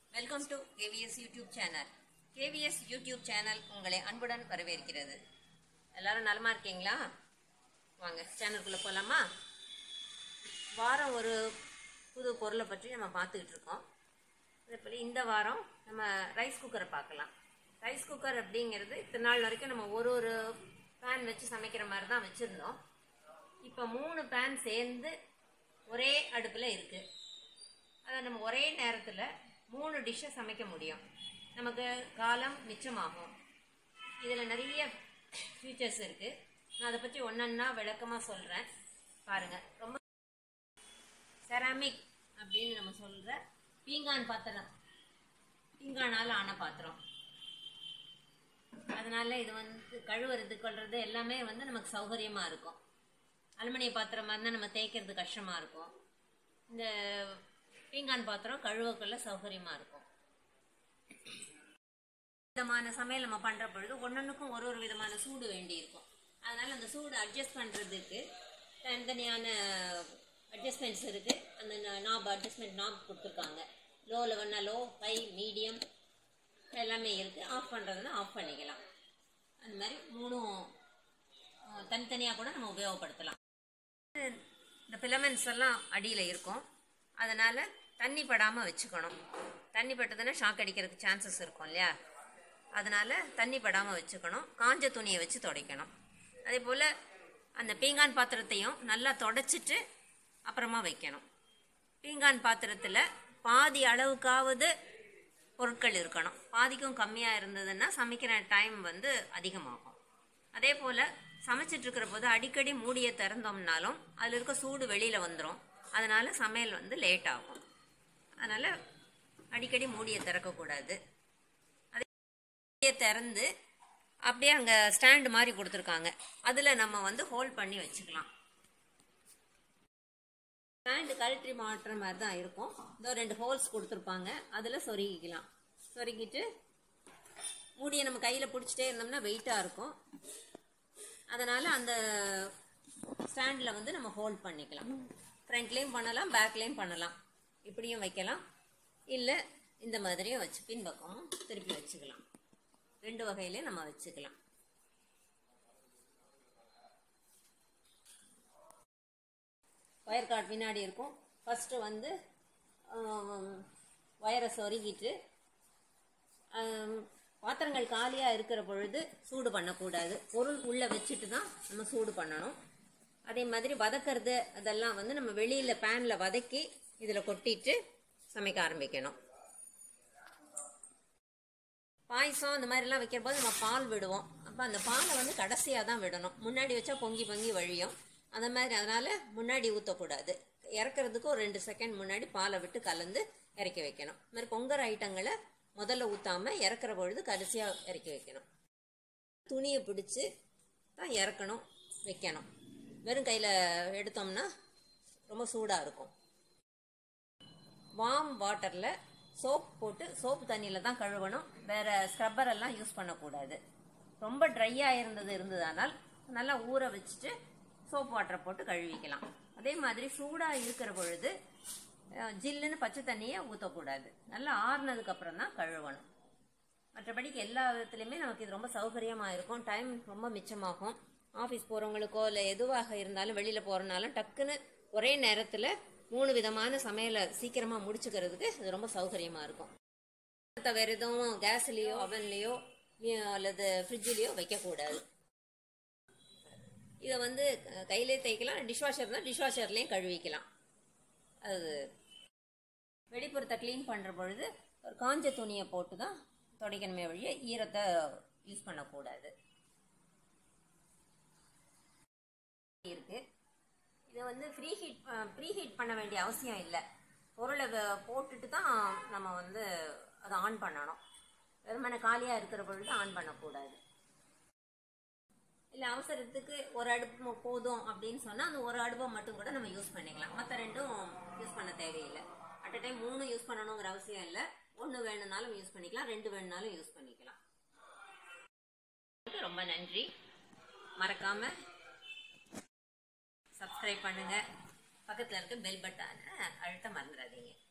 welcome to KVS YouTube channel KVS YouTube channel உங்களை அன்புடன் வரவேற்கிறது எல்லாரும் நலமா இருக்கீங்களா வாங்க சேனலுக்குள்ளே போகலாமா வாரம் ஒரு புது பொருளை பற்றி நம்ம பார்த்துக்கிட்டு இருக்கோம் அதே போல் இந்த வாரம் நம்ம ரைஸ் குக்கரை பார்க்கலாம் ரைஸ் குக்கர் அப்படிங்கிறது இத்தனை நாள் வரைக்கும் நம்ம ஒரு ஒரு பேன் வச்சு சமைக்கிற மாதிரி தான் வச்சுருந்தோம் இப்போ மூணு பேன் சேர்ந்து ஒரே அடுப்பில் இருக்குது அதை நம்ம ஒரே நேரத்தில் மூணு டிஷ்ஷை சமைக்க முடியும் நமக்கு காலம் மிச்சமாகும் இதில் நிறைய ஃபீச்சர்ஸ் இருக்குது நான் அதை பற்றி ஒன்றொன்னா விளக்கமாக சொல்கிறேன் பாருங்கள் ரொம்ப செராமிக் அப்படின்னு நம்ம சொல்கிற பீங்கான் பாத்திரம் பீங்கானால் ஆன பாத்திரம் அதனால இது வந்து கழுவுறது கொள்வது எல்லாமே வந்து நமக்கு சௌகரியமாக இருக்கும் அலுமினிய பாத்திரமாக இருந்தால் நம்ம தேய்க்கிறது கஷ்டமாக இருக்கும் இந்த பீங்கான் பாத்திரம் கழுவக்குள்ள சௌகரியமாக இருக்கும் விதமான சமையல் நம்ம பண்ணுற பொழுது ஒன்னொன்றுக்கும் ஒரு ஒரு விதமான சூடு வேண்டி இருக்கும் அதனால் அந்த சூடு அட்ஜஸ்ட் பண்ணுறதுக்கு தனித்தனியான அட்ஜஸ்ட்மெண்ட்ஸ் இருக்குது அந்த நாப் அட்ஜஸ்ட்மெண்ட் நாப் கொடுத்துருக்காங்க லோவில் வேணால் லோ ஹை மீடியம் எல்லாமே இருக்குது ஆஃப் பண்ணுறதுனா ஆஃப் பண்ணிக்கலாம் அந்த மாதிரி மூணும் அஹ், தனித்தனியாக கூட நம்ம உபயோகப்படுத்தலாம் இந்த ஃபிலமெண்ட்ஸ் எல்லாம் அடியில் இருக்கும் அதனால் தண்ணி படாமல் வச்சுக்கணும் தண்ணி பட்டதுன்னா ஷாக் அடிக்கிறதுக்கு சான்சஸ் இருக்கும் இல்லையா அதனால் தண்ணி படாமல் வச்சுக்கணும் காஞ்ச துணியை வச்சு துடைக்கணும் அதே போல் அந்த பீங்கான் பாத்திரத்தையும் நல்லா தொடச்சிட்டு அப்புறமா வைக்கணும் பீங்கான் பாத்திரத்தில் பாதி அளவுக்காவது பொருட்கள் இருக்கணும் பாதிக்கும் கம்மியாக இருந்ததுன்னா சமைக்கிற டைம் வந்து அதிகமாகும் அதே போல் சமைச்சிட்டு இருக்கிற போது அடிக்கடி மூடியை திறந்தோம்னாலும் அதில் இருக்க சூடு வெளியில் வந்துடும் அதனால் சமையல் வந்து லேட் ஆகும் அதனால் அடிக்கடி மூடியை திறக்கக்கூடாது அதே மூடியை திறந்து அப்படியே அங்கே ஸ்டாண்டு மாதிரி கொடுத்துருக்காங்க அதில் நம்ம வந்து ஹோல்ட் பண்ணி வச்சுக்கலாம் ஸ்டாண்டு கழற்றி மாட்டுற மாதிரி தான் இருக்கும் இதோ ரெண்டு ஹோல்ஸ் கொடுத்துருப்பாங்க அதில் சொருகிக்கலாம் சொருகிட்டு மூடியை நம்ம கையில் பிடிச்சிட்டே இருந்தோம்னா வெயிட்டாக இருக்கும் அதனால் அந்த ஸ்டாண்டில் வந்து நம்ம ஹோல்ட் பண்ணிக்கலாம் ஃப்ரண்ட்லேயும் பண்ணலாம் பேக்லேயும் பண்ணலாம் இப்படியும் வைக்கலாம் இல்லை இந்த மாதிரியும் வச்சு பின்பக்கமும் திருப்பி வச்சுக்கலாம் ரெண்டு வகையிலையும் நம்ம வச்சுக்கலாம் ஒயர் கார்ட் பின்னாடி இருக்கும் ஃபஸ்ட்டு வந்து ஒயரை சொருகிட்டு ஆம், பாத்திரங்கள் காலியாக இருக்கிற பொழுது சூடு பண்ணக்கூடாது பொருள் உள்ளே வச்சுட்டு தான் நம்ம சூடு பண்ணணும் அதே மாதிரி வதக்கிறது அதெல்லாம் வந்து நம்ம வெளியில் பேனில் வதக்கி இதில் கொட்டிட்டு சமைக்க ஆரம்பிக்கணும் பாயசம் இந்த மாதிரிலாம் வைக்கிற போது நம்ம பால் விடுவோம் அப்போ அந்த பாலை வந்து கடைசியாக தான் விடணும் முன்னாடி வச்சா பொங்கி பொங்கி வழியும் அந்த மாதிரி அதனால் முன்னாடி ஊற்றக்கூடாது இறக்குறதுக்கு ஒரு ரெண்டு செகண்ட் முன்னாடி பாலை விட்டு கலந்து இறக்கி வைக்கணும் இந்த மாதிரி பொங்கற ஐட்டங்களை முதல்ல ஊற்றாம இறக்குற பொழுது கடைசியாக இறக்கி வைக்கணும் துணியை பிடிச்சி தான் இறக்கணும் வைக்கணும் வெறும் கையில் எடுத்தோம்னா ரொம்ப சூடாக இருக்கும் வார்ம் வாட்டரில் சோப் போட்டு சோப்பு தண்ணியில் தான் கழுவணும் வேறு ஸ்க்ரப்பர் எல்லாம் யூஸ் பண்ணக்கூடாது ரொம்ப ட்ரையாக இருந்தது இருந்ததானால் நல்லா ஊற வச்சுட்டு சோப் வாட்டரை போட்டு கழுவிக்கலாம் அதே மாதிரி சூடாக இருக்கிற பொழுது அஹ், ஜில்லுன்னு பச்சை தண்ணியை ஊற்றக்கூடாது நல்லா ஆறுனதுக்கு அப்புறம் தான் கழுவணும் மற்றபடிக்கு எல்லா விதத்துலையுமே நமக்கு இது ரொம்ப சௌகரியமாக இருக்கும் டைம் ரொம்ப மிச்சமாகும் ஆஃபீஸ் போகிறவங்களுக்கோ இல்லை எதுவாக இருந்தாலும் வெளியில் போகிறனாலும் டக்குன்னு ஒரே நேரத்தில் மூணு விதமான சமையலை சீக்கிரமாக முடிச்சுக்கிறதுக்கு இது ரொம்ப சௌகரியமாக இருக்கும் வேறு எதுவும் கேஸ்லேயோ அவன்லேயோ அல்லது ஃப்ரிட்ஜ்லேயோ வைக்கக்கூடாது இதை வந்து அஹ், கையிலே தேய்க்கலாம் டிஷ்வாஷர் தான் டிஷ்வாஷர்லேயும் கழுவிக்கலாம் அது வெளிப்புறத்தை க்ளீன் பண்ணுற பொழுது ஒரு காஞ்ச துணியை போட்டு தான் துடைக்கணுமே வழிய ஈரத்தை யூஸ் பண்ணக்கூடாது இருக்கு இதை வந்து ஃப்ரீ ஹீட் ப்ரீ ஹீட் பண்ண வேண்டிய அவசியம் இல்லை பொருளை வ- போட்டுட்டு தான் நம்ம வந்து அதை ஆன் பண்ணணும் வெறுமனே காலியாக இருக்கிற பொழுது ஆன் பண்ணக்கூடாது இல்லை அவசரத்துக்கு ஒரு அடுப்பு ம- போதும் அப்படின்னு சொன்னால் அந்த ஒரு அடுப்பை மட்டும் கூட நம்ம யூஸ் பண்ணிக்கலாம் மற்ற ரெண்டும் யூஸ் பண்ண தேவையில்லை அட் அ டைம் மூணு யூஸ் பண்ணணுங்கிற அவசியம் இல்லை ஒன்று வேணும்னாலும் யூஸ் பண்ணிக்கலாம் ரெண்டு வேணும்னாலும் யூஸ் பண்ணிக்கலாம் ரொம்ப நன்றி மறக்காம சப்ஸ்கிரைப் பண்ணுங்க பக்கத்தில் இருக்க பெல் பட்டனை அழுத்த மறந்துடாதீங்க